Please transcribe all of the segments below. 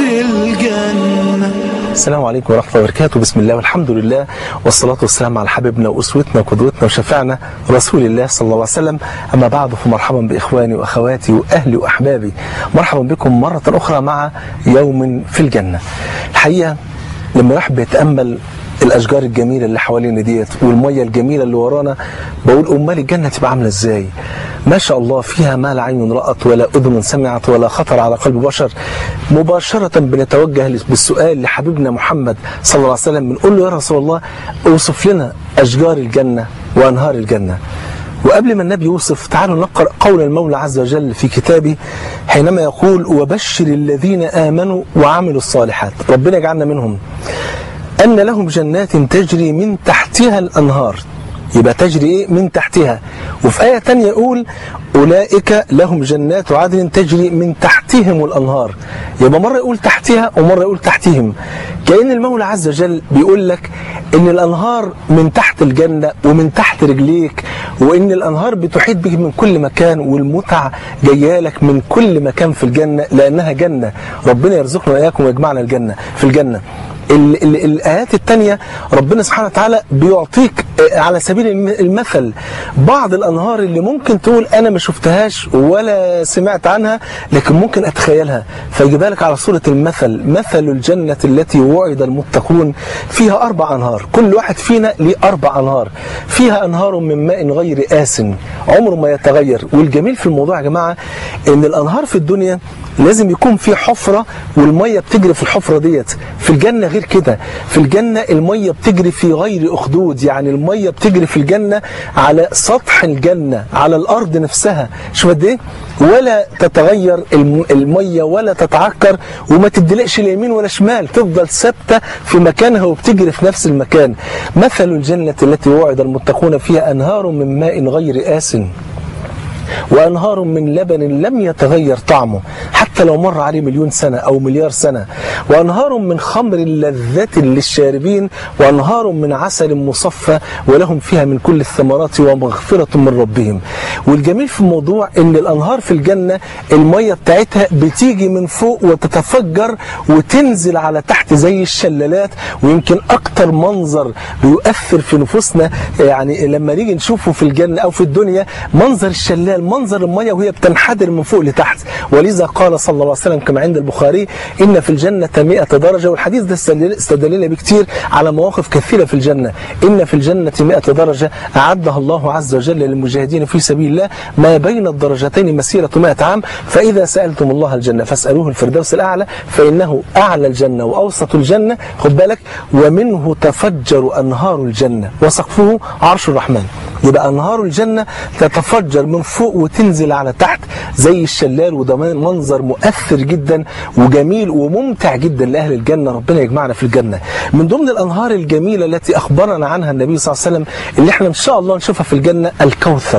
الجنة السلام عليكم ورحمة الله وبركاته بسم الله والحمد لله والصلاة والسلام على حبيبنا وأسوتنا وقدوتنا وشفعنا رسول الله صلى الله عليه وسلم أما بعد فمرحبا بإخواني وأخواتي وأهلي وأحبابي مرحبا بكم مرة أخرى مع يوم في الجنة الحقيقة لما الواحد بيتأمل الاشجار الجميله اللي حوالينا ديت والميه الجميله اللي ورانا بقول امال الجنه تبقى عامله ازاي ما شاء الله فيها ما لا عين رأت ولا أذن سمعت ولا خطر على قلب بشر مباشرة بنتوجه بالسؤال لحبيبنا محمد صلى الله عليه وسلم بنقول له يا رسول الله اوصف لنا أشجار الجنة وأنهار الجنة وقبل ما النبي يوصف تعالوا نقرأ قول المولى عز وجل في كتابه حينما يقول وبشر الذين آمنوا وعملوا الصالحات ربنا يجعلنا منهم أن لهم جنات تجري من تحتها الأنهار يبقى تجري إيه من تحتها وفي آية تانية يقول أولئك لهم جنات عدن تجري من تحتهم الأنهار يبقى مرة يقول تحتها ومرة يقول تحتهم كأن المولى عز وجل بيقول لك إن الأنهار من تحت الجنة ومن تحت رجليك وإن الأنهار بتحيط بك من كل مكان والمتع جايه لك من كل مكان في الجنة لأنها جنة ربنا يرزقنا وإياكم ويجمعنا الجنة في الجنة ال ال الآيات التانية ربنا سبحانه وتعالى بيعطيك على سبيل المثل بعض الأنهار اللي ممكن تقول أنا ما شفتهاش ولا سمعت عنها لكن ممكن أتخيلها فيجيبها لك على صورة المثل مثل الجنة التي وعد المتقون فيها أربع أنهار كل واحد فينا ليه أربع أنهار فيها أنهار من ماء غير آس عمره ما يتغير والجميل في الموضوع يا جماعة إن الأنهار في الدنيا لازم يكون في حفرة والمية بتجري في الحفرة ديت في الجنة غير كده في الجنة المية بتجري في غير أخدود يعني المية بتجري في الجنة على سطح الجنة على الأرض نفسها شوف قد إيه ولا تتغير المية ولا تتعكر وما تدلقش اليمين ولا شمال تفضل ثابتة في مكانها وبتجري في نفس المكان مثل الجنة التي وعد المتقون فيها أنهار من ماء غير آس وأنهار من لبن لم يتغير طعمه حتى لو مر عليه مليون سنة أو مليار سنة وأنهار من خمر لذة للشاربين وأنهار من عسل مصفى ولهم فيها من كل الثمرات ومغفرة من ربهم والجميل في الموضوع أن الأنهار في الجنة المية بتاعتها بتيجي من فوق وتتفجر وتنزل على تحت زي الشلالات ويمكن أكتر منظر بيؤثر في نفوسنا يعني لما نيجي نشوفه في الجنة أو في الدنيا منظر الشلال منظر المية وهي بتنحدر من فوق لتحت ولذا قال صلى الله عليه وسلم كما عند البخاري إن في الجنة 100 درجة والحديث ده استدلنا بكتير على مواقف كثيرة في الجنة إن في الجنة 100 درجة أعدها الله عز وجل للمجاهدين في سبيل الله ما بين الدرجتين مسيرة 100 عام فإذا سألتم الله الجنة فاسألوه الفردوس الأعلى فإنه أعلى الجنة وأوسط الجنة خد بالك ومنه تفجر أنهار الجنة وسقفه عرش الرحمن يبقى أنهار الجنة تتفجر من فوق وتنزل على تحت زي الشلال وده منظر مؤثر جدا وجميل وممتع جدا لأهل الجنة ربنا يجمعنا في الجنة من ضمن الأنهار الجميلة التي أخبرنا عنها النبي صلى الله عليه وسلم اللي احنا إن شاء الله نشوفها في الجنة الكوثر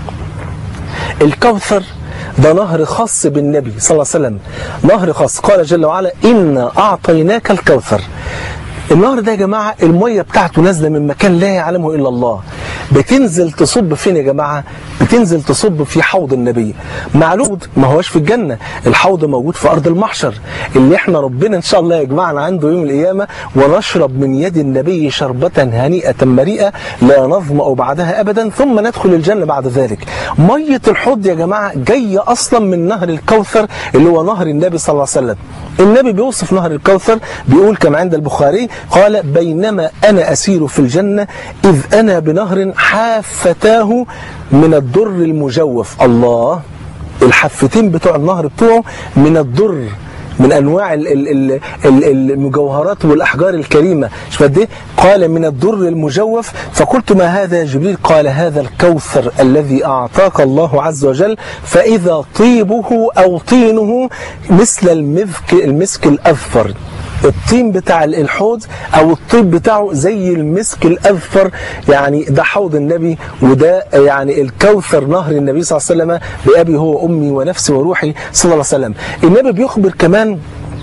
الكوثر ده نهر خاص بالنبي صلى الله عليه وسلم نهر خاص قال جل وعلا إنا أعطيناك الكوثر النهر ده يا جماعة المية بتاعته نازلة من مكان لا يعلمه إلا الله بتنزل تصب فين يا جماعة بتنزل تصب في حوض النبي معلوم ما هوش في الجنة الحوض موجود في أرض المحشر اللي احنا ربنا إن شاء الله يجمعنا عنده يوم القيامة ونشرب من يد النبي شربة هنيئة مريئة لا نظمأ بعدها أبدا ثم ندخل الجنة بعد ذلك مية الحوض يا جماعة جاية أصلا من نهر الكوثر اللي هو نهر النبي صلى الله عليه وسلم النبي بيوصف نهر الكوثر بيقول كما عند البخاري قال بينما أنا أسير في الجنة إذ أنا بنهر حافتاه من الدر المجوف الله الحفتين بتوع النهر بتوعه من الدر من انواع ال ال ال المجوهرات والاحجار الكريمه شوف قد ايه قال من الدر المجوف فقلت ما هذا يا جبريل قال هذا الكوثر الذي اعطاك الله عز وجل فاذا طيبه او طينه مثل المسك المسك الاذفر الطين بتاع الحوض او الطيب بتاعه زي المسك الاذفر يعني ده حوض النبي وده يعني الكوثر نهر النبي صلى الله عليه وسلم بابي هو امي ونفسي وروحي صلى الله عليه وسلم النبي بيخبر كمان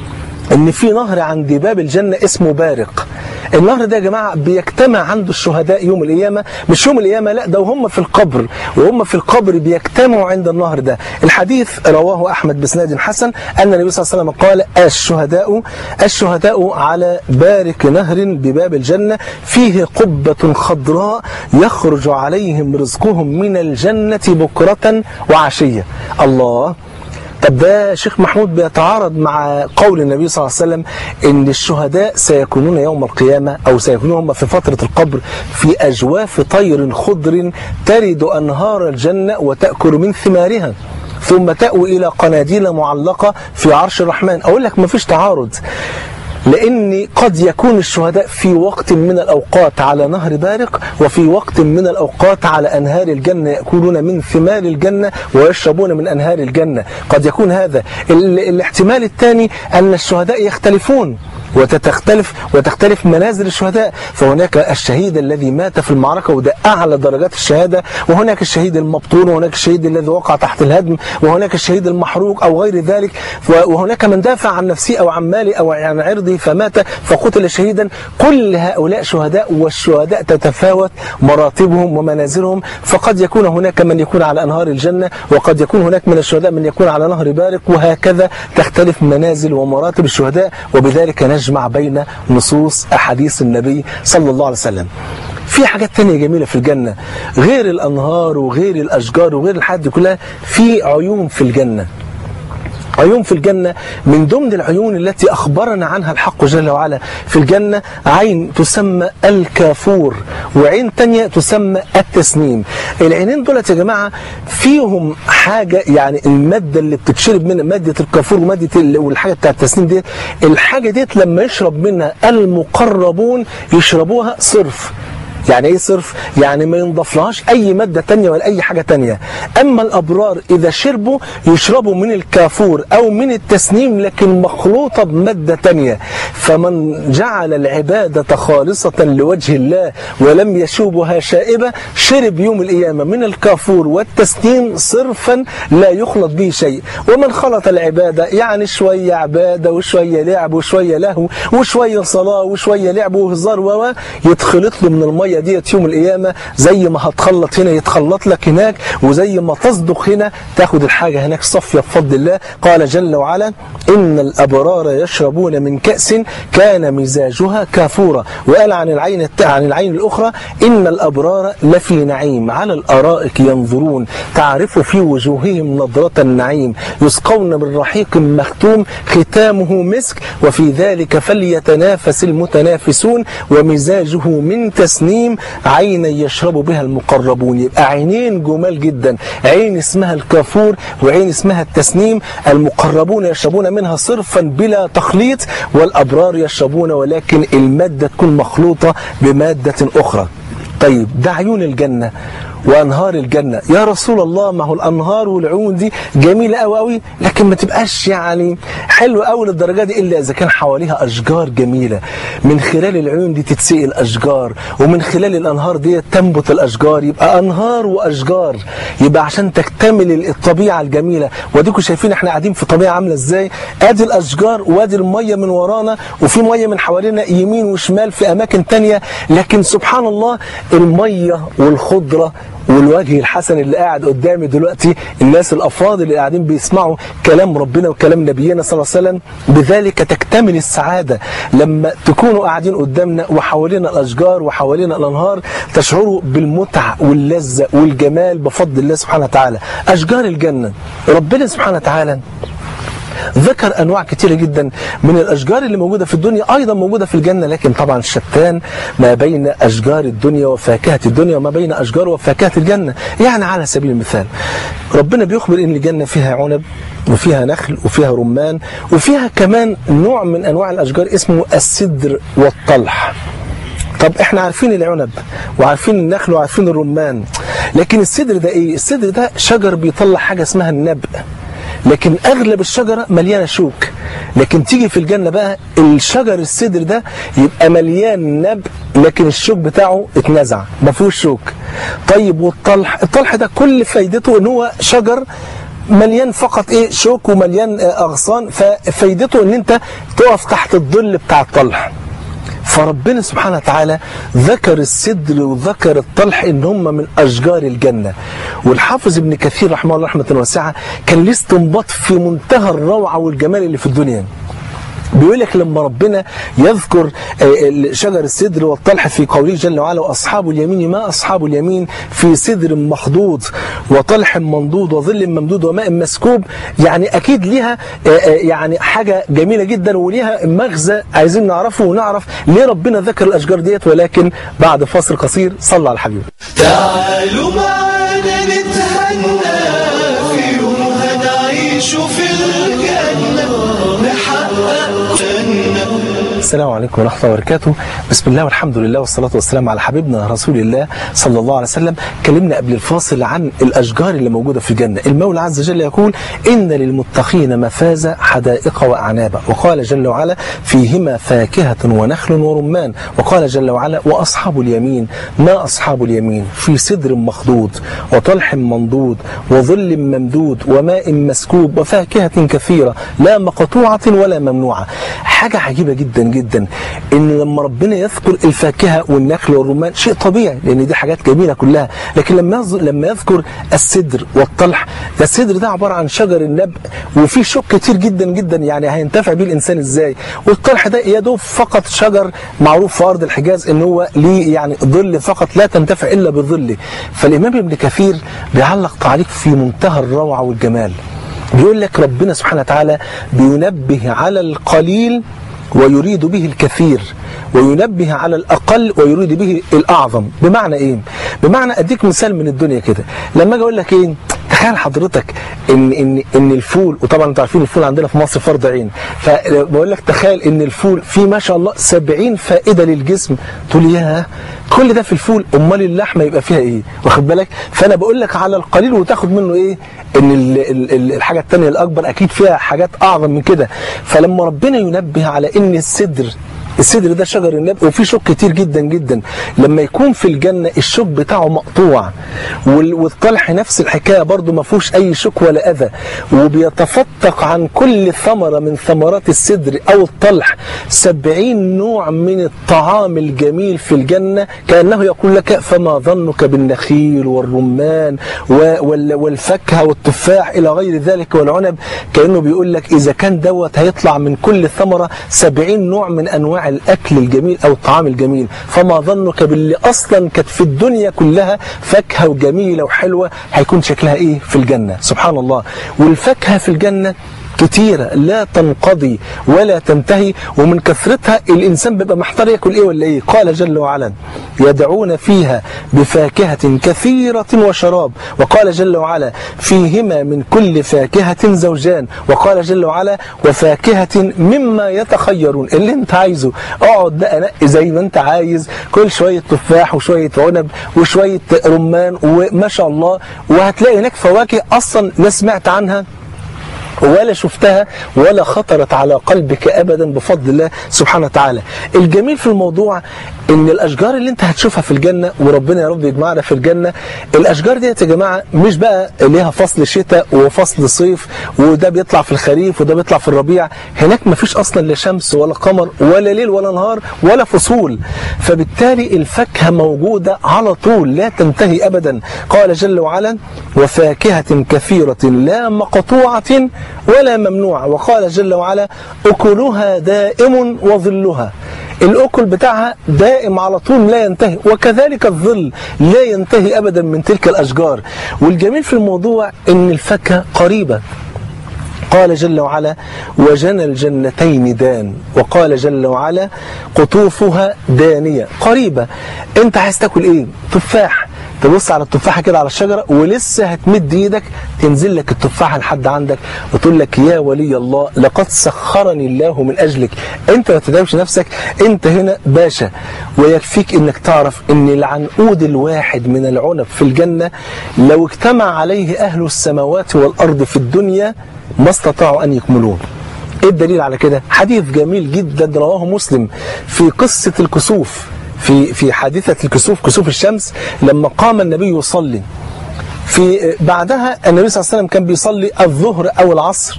ان في نهر عند باب الجنة اسمه بارق النهر ده يا جماعة بيجتمع عنده الشهداء يوم القيامة مش يوم القيامة لا ده وهم في القبر وهم في القبر بيجتمعوا عند النهر ده الحديث رواه أحمد بسناد حسن أن النبي صلى الله عليه وسلم قال الشهداء الشهداء على بارك نهر بباب الجنة فيه قبة خضراء يخرج عليهم رزقهم من الجنة بكرة وعشية الله طب ده شيخ محمود بيتعارض مع قول النبي صلى الله عليه وسلم ان الشهداء سيكونون يوم القيامة او سيكونون هم في فترة القبر في اجواف طير خضر ترد انهار الجنة وتأكل من ثمارها ثم تأوي إلى قناديل معلقة في عرش الرحمن أقول لك مفيش تعارض لأن قد يكون الشهداء في وقت من الأوقات على نهر بارق وفي وقت من الأوقات على أنهار الجنة يأكلون من ثمار الجنة ويشربون من أنهار الجنة قد يكون هذا ال الاحتمال الثاني أن الشهداء يختلفون وتختلف وتختلف منازل الشهداء فهناك الشهيد الذي مات في المعركة وده أعلى درجات الشهادة وهناك الشهيد المبطون وهناك الشهيد الذي وقع تحت الهدم وهناك الشهيد المحروق أو غير ذلك وهناك من دافع عن نفسه أو عن ماله أو عن عرضه فمات فقتل شهيدا كل هؤلاء شهداء والشهداء تتفاوت مراتبهم ومنازلهم فقد يكون هناك من يكون على أنهار الجنة وقد يكون هناك من الشهداء من يكون على نهر بارق وهكذا تختلف منازل ومراتب الشهداء وبذلك نجمع بين نصوص أحاديث النبي صلى الله عليه وسلم في حاجات تانية جميلة في الجنة غير الأنهار وغير الأشجار وغير الحاجات دي كلها في عيون في الجنة عيون في الجنة من ضمن العيون التي أخبرنا عنها الحق جل وعلا في الجنة عين تسمى الكافور وعين تانية تسمى التسنيم العينين دولت يا جماعة فيهم حاجة يعني المادة اللي بتتشرب منها مادة الكافور ومادة والحاجة بتاع التسنيم دي الحاجة ديت لما يشرب منها المقربون يشربوها صرف يعني ايه صرف يعني ما ينضفلهاش اي مادة تانية ولا اي حاجة تانية اما الابرار اذا شربوا يشربوا من الكافور او من التسنيم لكن مخلوطة بمادة تانية فمن جعل العبادة خالصة لوجه الله ولم يشوبها شائبة شرب يوم القيامة من الكافور والتسنيم صرفا لا يخلط به شيء ومن خلط العبادة يعني شوية عبادة وشوية لعب وشوية لهو وشوية صلاة وشوية لعب وهزار و يتخلط له من المية ديت يوم القيامة زي ما هتخلط هنا يتخلط لك هناك وزي ما تصدق هنا تاخد الحاجة هناك صفية بفضل الله قال جل وعلا إن الأبرار يشربون من كأس كان مزاجها كافورا وقال عن العين عن العين الأخرى إن الأبرار لفي نعيم على الأرائك ينظرون تعرف في وجوههم نظرة النعيم يسقون من رحيق مختوم ختامه مسك وفي ذلك فليتنافس المتنافسون ومزاجه من تسنيم عينا يشرب بها المقربون يبقى عينين جمال جدا عين اسمها الكافور وعين اسمها التسنيم المقربون يشربون منها صرفا بلا تخليط والأبرار يشربون ولكن المادة تكون مخلوطة بمادة أخرى طيب ده عيون الجنة وانهار الجنة يا رسول الله ما هو الانهار والعيون دي جميلة قوي قوي لكن ما تبقاش يعني حلوة قوي للدرجة دي الا اذا كان حواليها اشجار جميلة من خلال العيون دي تتسقي الاشجار ومن خلال الانهار دي تنبت الاشجار يبقى انهار واشجار يبقى عشان تكتمل الطبيعة الجميلة واديكم شايفين احنا قاعدين في طبيعة عاملة ازاي ادي الاشجار وادي المية من ورانا وفي مية من حوالينا يمين وشمال في اماكن تانية لكن سبحان الله المية والخضرة والوجه الحسن اللي قاعد قدامي دلوقتي الناس الافاضل اللي قاعدين بيسمعوا كلام ربنا وكلام نبينا صلى الله عليه وسلم بذلك تكتمل السعاده لما تكونوا قاعدين قدامنا وحوالينا الاشجار وحوالينا الانهار تشعروا بالمتعه واللذه والجمال بفضل الله سبحانه وتعالى اشجار الجنه ربنا سبحانه وتعالى ذكر انواع كثيره جدا من الاشجار اللي موجوده في الدنيا ايضا موجوده في الجنه لكن طبعا شتان ما بين اشجار الدنيا وفاكهه الدنيا وما بين اشجار وفاكهه الجنه يعني على سبيل المثال ربنا بيخبر ان الجنه فيها عنب وفيها نخل وفيها رمان وفيها كمان نوع من انواع الاشجار اسمه السدر والطلح طب احنا عارفين العنب وعارفين النخل وعارفين الرمان لكن السدر ده ايه السدر ده شجر بيطلع حاجه اسمها النبق لكن اغلب الشجره مليانه شوك لكن تيجي في الجنه بقى الشجر السدر ده يبقى مليان نبق لكن الشوك بتاعه اتنزع ما فيهوش شوك طيب والطلح الطلح ده كل فايدته ان هو شجر مليان فقط ايه شوك ومليان آه، اغصان ففايدته ان انت تقف تحت الظل بتاع الطلح فربنا سبحانه وتعالى ذكر السدر وذكر الطلح ان هم من اشجار الجنه والحافظ ابن كثير رحمه الله رحمه واسعه كان ليه استنباط في منتهى الروعه والجمال اللي في الدنيا بيقول لك لما ربنا يذكر آه، شجر السدر والطلح في قوله جل وعلا واصحاب اليمين ما اصحاب اليمين في سدر مخضود وطلح منضود وظل ممدود وماء مسكوب يعني اكيد ليها آه، آه، يعني حاجه جميله جدا وليها مغزى عايزين نعرفه ونعرف ليه ربنا ذكر الاشجار ديت ولكن بعد فاصل قصير صلى على الحبيب تعالوا معنا نتهنى في يوم هنعيش في الجنة نحقق جنة السلام عليكم ورحمة الله وبركاته بسم الله والحمد لله والصلاة والسلام على حبيبنا رسول الله صلى الله عليه وسلم كلمنا قبل الفاصل عن الأشجار اللي موجودة في الجنة المولى عز وجل يقول إن للمتقين مفازة حدائق وأعنابا وقال جل وعلا فيهما فاكهة ونخل ورمان وقال جل وعلا وأصحاب اليمين ما أصحاب اليمين في سدر مخضود وطلح منضود وظل ممدود وماء مسكوب وفاكهة كثيرة لا مقطوعة ولا ممنوعة حاجة عجيبة جدا جدا ان لما ربنا يذكر الفاكهة والنخل والرمان شيء طبيعي لان دي حاجات جميلة كلها لكن لما يذ- لما يذكر السدر والطلح ده السدر ده عبارة عن شجر النبق وفيه شوك كتير جدا جدا يعني هينتفع بيه الانسان ازاي والطلح ده يا دوب فقط شجر معروف في ارض الحجاز ان هو ليه يعني ظل فقط لا تنتفع الا بظله فالامام ابن كثير بيعلق تعليق في منتهى الروعة والجمال بيقول لك ربنا سبحانه وتعالى بينبه على القليل ويريد به الكثير وينبه على الأقل ويريد به الأعظم بمعنى إيه؟ بمعنى أديك مثال من الدنيا كده لما أجي أقول لك إيه؟ تخيل حضرتك ان ان ان الفول وطبعا انتوا عارفين الفول عندنا في مصر فرض عين فبقول لك تخيل ان الفول فيه ما شاء الله 70 فائده للجسم تقول ياه كل ده في الفول امال اللحمه يبقى فيها ايه واخد بالك فانا بقول لك على القليل وتاخد منه ايه ان ال ال ال الحاجه الثانيه الاكبر اكيد فيها حاجات اعظم من كده فلما ربنا ينبه على ان السدر السدر ده شجر النبق وفيه شوك كتير جدا جدا لما يكون في الجنة الشوك بتاعه مقطوع وال- والطلح نفس الحكاية برضو ما فيهوش أي شوك ولا أذى وبيتفتق عن كل ثمرة من ثمرات السدر أو الطلح سبعين نوع من الطعام الجميل في الجنة كأنه يقول لك فما ظنك بالنخيل والرمان و- وال- والفاكهة والتفاح إلى غير ذلك والعنب كأنه بيقول لك إذا كان دوت هيطلع من كل ثمرة سبعين نوع من أنواع الأكل الجميل أو الطعام الجميل فما ظنك باللي أصلا كانت في الدنيا كلها فاكهة وجميلة وحلوة هيكون شكلها إيه في الجنة سبحان الله والفاكهة في الجنة كتيرة لا تنقضي ولا تنتهي ومن كثرتها الإنسان بيبقى محتار ياكل إيه ولا إيه قال جل وعلا يدعون فيها بفاكهة كثيرة وشراب وقال جل وعلا فيهما من كل فاكهة زوجان وقال جل وعلا وفاكهة مما يتخيرون اللي انت عايزه اقعد بقى نقي زي ما انت عايز كل شوية تفاح وشوية عنب وشوية رمان وما شاء الله وهتلاقي هناك فواكه أصلا لا سمعت عنها ولا شفتها ولا خطرت على قلبك ابدا بفضل الله سبحانه وتعالى. الجميل في الموضوع ان الاشجار اللي انت هتشوفها في الجنه وربنا يا رب يجمعنا في الجنه الاشجار ديت يا جماعه مش بقى ليها فصل شتاء وفصل صيف وده بيطلع في الخريف وده بيطلع في الربيع هناك ما فيش اصلا لا شمس ولا قمر ولا ليل ولا نهار ولا فصول فبالتالي الفاكهه موجوده على طول لا تنتهي ابدا قال جل وعلا وفاكهه كثيره لا مقطوعه ولا ممنوعه وقال جل وعلا اكلها دائم وظلها الاكل بتاعها دائم على طول لا ينتهي وكذلك الظل لا ينتهي ابدا من تلك الاشجار والجميل في الموضوع ان الفاكهه قريبه قال جل وعلا وجنى الجنتين دان وقال جل وعلا قطوفها دانية قريبة انت عايز تاكل ايه تفاح تبص على التفاحة كده على الشجرة ولسه هتمد ايدك تنزل لك التفاحة لحد عندك وتقول لك يا ولي الله لقد سخرني الله من اجلك انت ما تدعمش نفسك انت هنا باشا ويكفيك انك تعرف ان العنقود الواحد من العنب في الجنة لو اجتمع عليه اهل السماوات والارض في الدنيا ما استطاعوا ان يكملوه ايه الدليل على كده حديث جميل جدا رواه مسلم في قصة الكسوف في في حادثة الكسوف كسوف الشمس لما قام النبي يصلي في بعدها النبي صلى الله عليه وسلم كان بيصلي الظهر أو العصر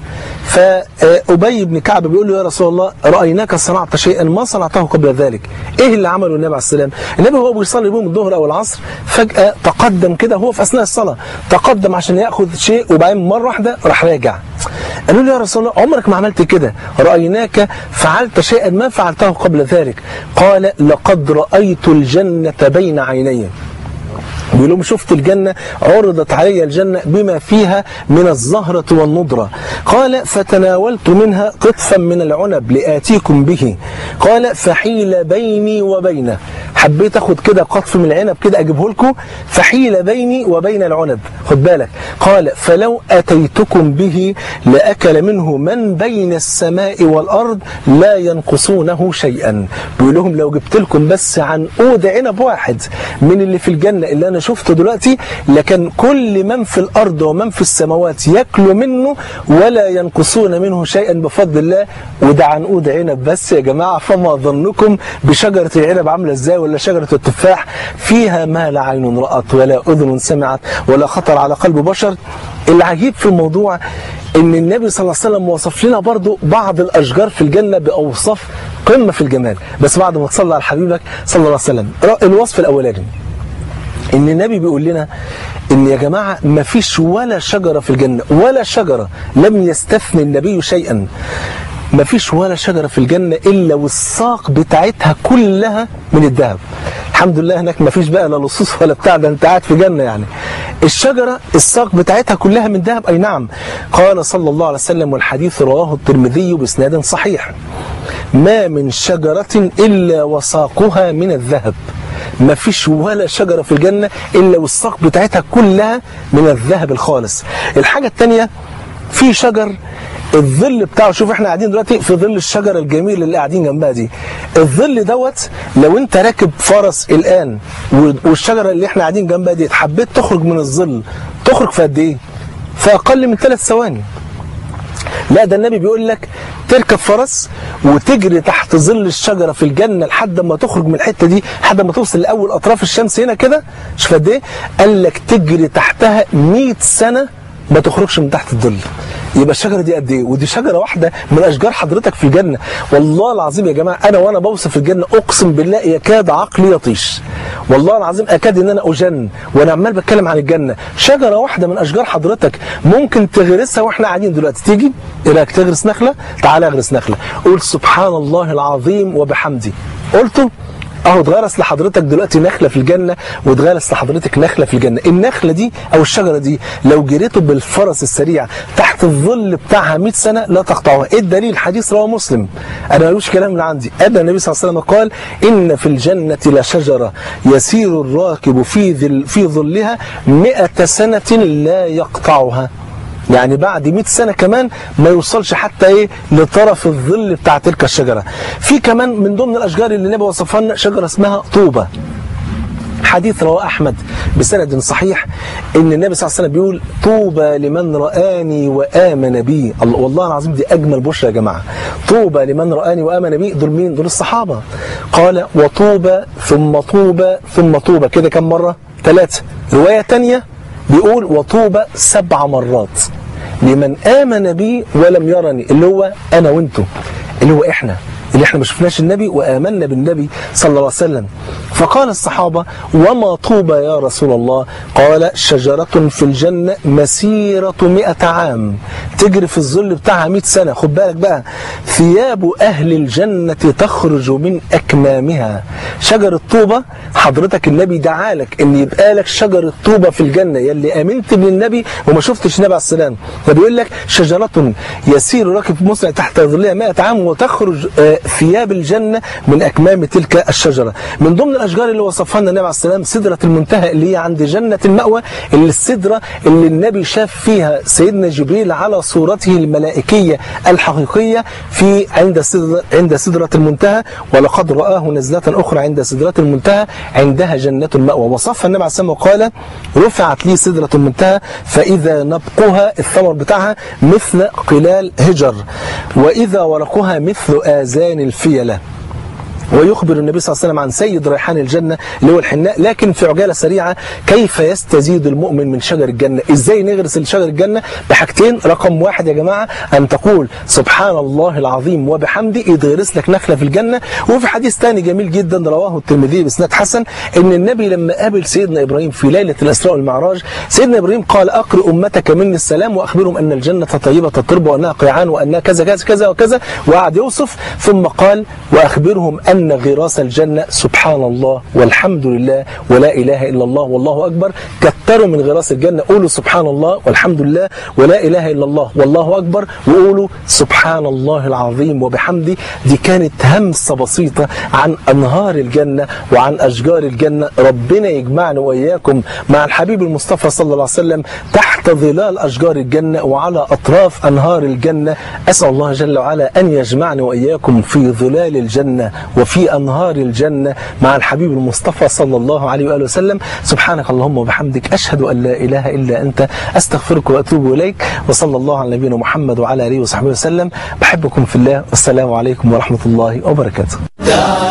فأبي بن كعب بيقول له يا رسول الله رأيناك صنعت شيئا ما صنعته قبل ذلك إيه اللي عمله النبي عليه السلام النبي هو بيصلي بهم الظهر أو العصر فجأة تقدم كده هو في أثناء الصلاة تقدم عشان يأخذ شيء وبعدين مرة واحدة راح راجع قالوا له يا رسول الله عمرك ما عملت كده رأيناك فعلت شيئا ما فعلته قبل ذلك قال لقد رأيت الجنة بين عيني بيقول لهم شفت الجنة عرضت علي الجنة بما فيها من الزهرة والنضرة قال فتناولت منها قطفا من العنب لآتيكم به قال فحيل بيني وبينه حبيت اخد كده قطف من العنب كده اجيبه لكم فحيل بيني وبين العنب خد بالك قال فلو اتيتكم به لاكل منه من بين السماء والارض لا ينقصونه شيئا بيقول لهم لو جبت لكم بس عنقود عنب واحد من اللي في الجنه اللي انا شفته دلوقتي لكن كل من في الارض ومن في السماوات ياكلوا منه ولا ينقصون منه شيئا بفضل الله وده عنقود عنب بس يا جماعه فما ظنكم بشجره العنب عامله ازاي ولا شجرة التفاح فيها ما لا عين رأت ولا أذن سمعت ولا خطر على قلب بشر العجيب في الموضوع ان النبي صلى الله عليه وسلم وصف لنا برضو بعض الاشجار في الجنة باوصاف قمة في الجمال بس بعد ما تصلى على حبيبك صلى الله عليه وسلم الوصف الاولاني ان النبي بيقول لنا ان يا جماعة ما فيش ولا شجرة في الجنة ولا شجرة لم يستثني النبي شيئا ما فيش ولا شجرة في الجنة إلا والساق بتاعتها كلها من الذهب الحمد لله هناك ما فيش بقى لا لصوص ولا بتاع ده انت قاعد في جنة يعني الشجرة الساق بتاعتها كلها من ذهب أي نعم قال صلى الله عليه وسلم والحديث رواه الترمذي بإسناد صحيح ما من شجرة إلا وساقها من الذهب ما فيش ولا شجرة في الجنة إلا والساق بتاعتها كلها من الذهب الخالص الحاجة الثانية في شجر الظل بتاعه شوف احنا قاعدين دلوقتي في ظل الشجره الجميل اللي قاعدين جنبها دي الظل دوت لو انت راكب فرس الان والشجره اللي احنا قاعدين جنبها دي حبيت تخرج من الظل تخرج في قد ايه في اقل من ثلاث ثواني لا ده النبي بيقول لك تركب فرس وتجري تحت ظل الشجره في الجنه لحد ما تخرج من الحته دي لحد ما توصل لاول اطراف الشمس هنا كده شوف قد ايه قال لك تجري تحتها 100 سنه ما تخرجش من تحت الظل يبقى الشجره دي قد ايه ودي شجره واحده من اشجار حضرتك في الجنه والله العظيم يا جماعه انا وانا بوصف الجنه اقسم بالله يكاد عقلي يطيش والله العظيم اكاد ان انا اجن وانا عمال بتكلم عن الجنه شجره واحده من اشجار حضرتك ممكن تغرسها واحنا قاعدين دلوقتي تيجي ايه رايك تغرس نخله تعالى اغرس نخله قول سبحان الله العظيم وبحمده قلته اهو اتغرس لحضرتك دلوقتي نخله في الجنه واتغرس لحضرتك نخله في الجنه النخله دي او الشجره دي لو جريته بالفرس السريع تحت الظل بتاعها 100 سنه لا تقطعها ايه الدليل حديث رواه مسلم انا مالوش كلام من عندي ابدا النبي صلى الله عليه وسلم قال ان في الجنه لشجره يسير الراكب في ذل في ظلها 100 سنه لا يقطعها يعني بعد 100 سنة كمان ما يوصلش حتى ايه لطرف الظل بتاع تلك الشجرة في كمان من ضمن الأشجار اللي النبي وصفها لنا شجرة اسمها طوبة حديث رواه أحمد بسند صحيح إن النبي صلى الله عليه وسلم بيقول طوبى لمن رآني وآمن بي الله والله العظيم دي أجمل بشرى يا جماعة طوبى لمن رآني وآمن بي دول مين؟ دول الصحابة قال وطوبى ثم طوبى ثم طوبى كده كم مرة؟ ثلاثة رواية تانية بيقول وطوبى سبع مرات لمن آمن بي ولم يرني اللي هو أنا وأنتم اللي هو إحنا اللي احنا ما شفناش النبي وآمنا بالنبي صلى الله عليه وسلم فقال الصحابة وما طوبى يا رسول الله قال شجرة في الجنة مسيرة مئة عام تجري في الظل بتاعها مئة سنة خد بالك بقى ثياب أهل الجنة تخرج من أكمامها شجرة طوبة حضرتك النبي دعالك ان يبقى لك شجرة طوبة في الجنة يلي آمنت بالنبي وما شفتش النبي عليه السلام فبيقول لك شجرة يسير راكب مسرع تحت ظلها 100 عام وتخرج ثياب الجنة من أكمام تلك الشجرة من ضمن الأشجار اللي وصفها لنا النبي عليه السلام سدرة المنتهى اللي هي عند جنة المأوى اللي السدرة اللي النبي شاف فيها سيدنا جبريل على صورته الملائكية الحقيقية في عند سدرة عند سدرة المنتهى ولقد رآه نزلة أخرى عند سدرة المنتهى عندها جنة المأوى وصفها النبي عليه السلام وقال رفعت لي سدرة المنتهى فإذا نبقها الثمر بتاعها مثل قلال هجر وإذا ورقها مثل آذان الفيلة ويخبر النبي صلى الله عليه وسلم عن سيد ريحان الجنة اللي هو الحناء لكن في عجالة سريعة كيف يستزيد المؤمن من شجر الجنة ازاي نغرس شجر الجنة بحاجتين رقم واحد يا جماعة أن تقول سبحان الله العظيم وبحمده يتغرس لك نخلة في الجنة وفي حديث ثاني جميل جدا رواه الترمذي بإسناد حسن ان النبي لما قابل سيدنا إبراهيم في ليلة الإسراء والمعراج سيدنا إبراهيم قال أقرئ أمتك مني السلام وأخبرهم أن الجنة طيبة التربة وأنها قيعان وأنها كذا كذا كذا وكذا وقعد يوصف ثم قال وأخبرهم أن غراس الجنة سبحان الله والحمد لله ولا إله إلا الله والله أكبر كتروا من غراس الجنة قولوا سبحان الله والحمد لله ولا إله إلا الله والله أكبر وقولوا سبحان الله العظيم وبحمده دي كانت همسة بسيطة عن أنهار الجنة وعن أشجار الجنة ربنا يجمعنا وإياكم مع الحبيب المصطفى صلى الله عليه وسلم تحت ظلال أشجار الجنة وعلى أطراف أنهار الجنة أسأل الله جل وعلا أن يجمعني وإياكم في ظلال الجنة وفي أنهار الجنة مع الحبيب المصطفى صلى الله عليه وآله وسلم سبحانك اللهم وبحمدك أشهد أن لا إله إلا أنت أستغفرك وأتوب إليك وصلى الله على نبينا محمد وعلى آله وصحبه وسلم بحبكم في الله والسلام عليكم ورحمة الله وبركاته